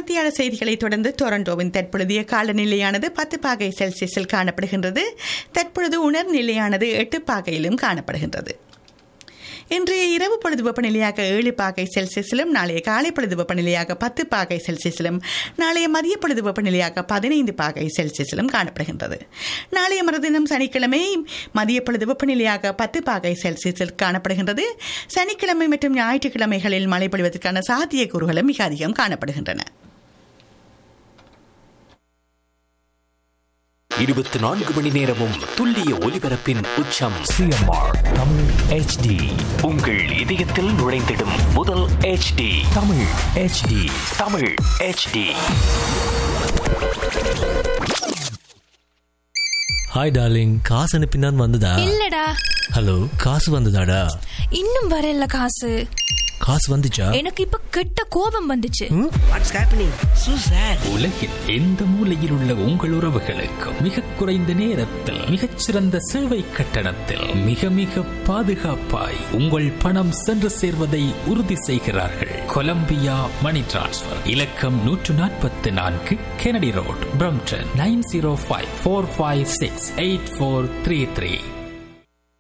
மனத்தியால செய்திகளை தொடர்ந்து டொரண்டோவின் தற்பொழுதைய காலநிலையானது பத்து பாகை செல்சியஸில் காணப்படுகின்றது தற்பொழுது உணர் நிலையானது எட்டு பாகையிலும் காணப்படுகின்றது இன்றைய இரவு பொழுது வெப்பநிலையாக ஏழு பாகை செல்சியஸிலும் நாளைய காலை பொழுது வெப்பநிலையாக பத்து பாகை செல்சியஸிலும் நாளைய மதிய பொழுது வெப்பநிலையாக பதினைந்து பாகை செல்சியஸிலும் காணப்படுகின்றது நாளைய மறுதினம் சனிக்கிழமை மதிய பொழுது வெப்பநிலையாக பத்து பாகை செல்சியஸில் காணப்படுகின்றது சனிக்கிழமை மற்றும் ஞாயிற்றுக்கிழமைகளில் மழை பொழிவதற்கான சாத்தியக்கூறுகளும் மிக அதிகம் காணப்படுகின்றன இருபத்தி நான்கு மணி நேரமும் துல்லிய ஒலிபரப்பின் உச்சம் சிஎம்ஆர் தமிழ் ஹெச்டி உங்கள் இதயத்தில் நுழைந்திடும் முதல் HD Tamil HD Tamil HD hi darling காசு அனுப்பினான் வந்ததா இல்லடா ஹலோ காசு வந்ததாடா இன்னும் வரல காசு காசு வந்துச்சா எனக்கு இப்ப கெட்ட கோபம் வந்துச்சு வாட்ஸ் ஹேப்பனிங் சூ சார் உலகில் எந்த மூலையில் உள்ள உங்கள் உறவுகளுக்கு மிக குறைந்த நேரத்தில் மிகச்சிறந்த சேவை கட்டணத்தில் மிக மிக பாதுகாப்பாய் உங்கள் பணம் சென்று சேர்வதை உறுதி செய்கிறார்கள் கொலம்பியா மணி டிரான்ஸ்ஃபர் இலக்கம் நூற்று நாற்பத்தி நான்கு Kennedy road Brampton nine zero five four five six eight four three three